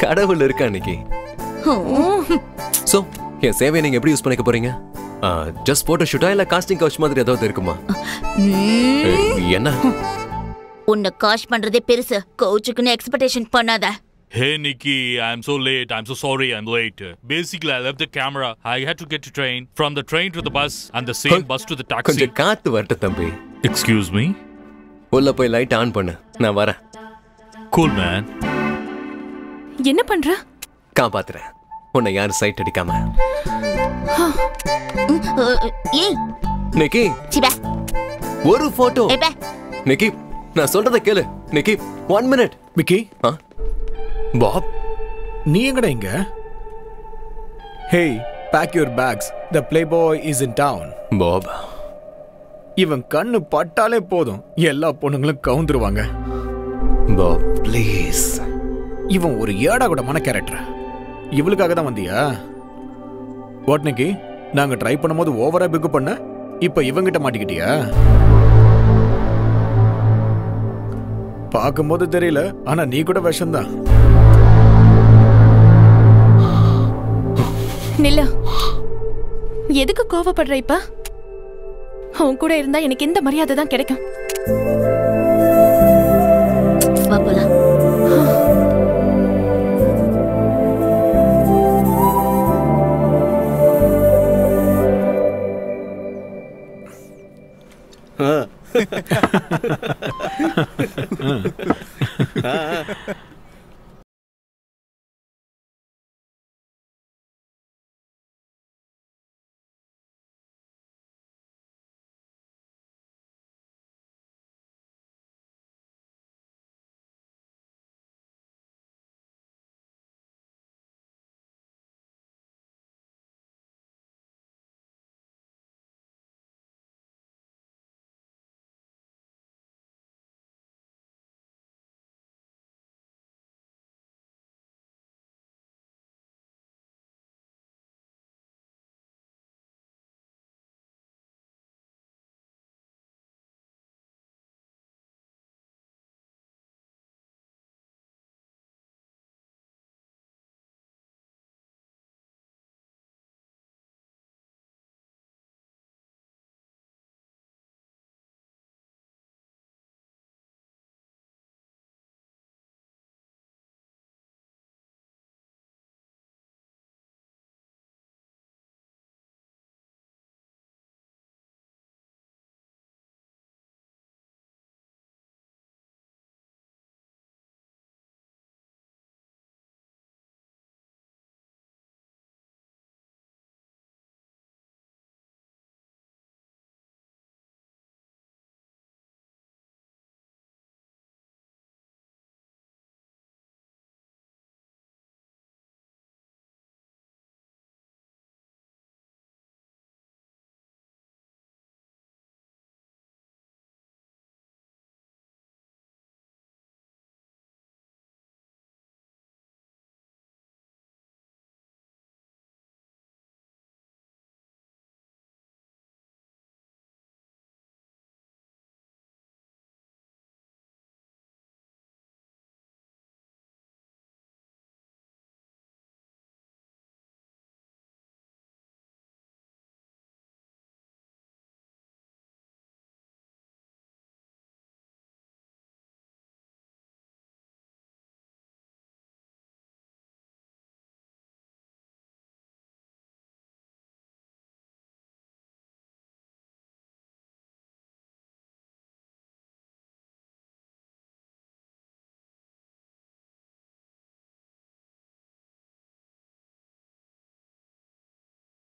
கடவுள் இருக்கா இன்னைக்கு சோ என் சேவையை நீங்க எப்படி யூஸ் பண்ணிக்க போறீங்க ஜஸ்ட் போட்டோ ஷூட்டா இல்ல காஸ்டிங் கவுச் மாதிரி ஏதாவது இருக்குமா ஏய், என்ன உன்னை காஷ் பண்றதே பெருசு கோச்சுக்குன்னு எக்ஸ்பெக்டேஷன் பண்ணாத Hey Nikki, I'm so late. I'm so sorry I'm late. Basically, I left the camera. I had to get to train. From the train to the bus and the same bus to the taxi. கொஞ்சம் காத்து வரட்டும் தம்பி Excuse me? உள்ள போய் light on பண்ணு நான் வரேன் Cool man. என்ன பண்ற காப்பாத்துறேன் உன்னை யாரும் சைட் அடிக்காம ம், அ, அ, ஏய் நிக்கி சிபா ஒரு போட்டோ ஏ பே நிக்கி நான் சொல்றத கேளு நிக்கி ஒன் மினிட் விக்கி ஆ பாப் நீ எங்கடா இங்க hey pack your bags the playboy is in town Bob இவன் கண்ணு பட்டாலே போதும் எல்லா பொண்ணுங்களும் கவுந்துருவாங்க பாப் ப்ளீஸ் இவன் ஒரு ஏடா கூடமான கேரக்டர் இவளுக்காக தான் வந்தியா ஓட்னிக்கு நாங்க ட்ரை பண்ணும்போது ஓவரா பிக்கு பண்ண இப்ப இவங்கிட்ட மாட்டிக்கிட்டியா பார்க்கும்போது தெரியல ஆனா நீ கூட விஷம்தான் நில்லு எதுக்கு கோவப்படுற இப்ப அவன் கூட இருந்தா எனக்கு இந்த மரியாதை தான் கிடைக்கும் வா போலாம்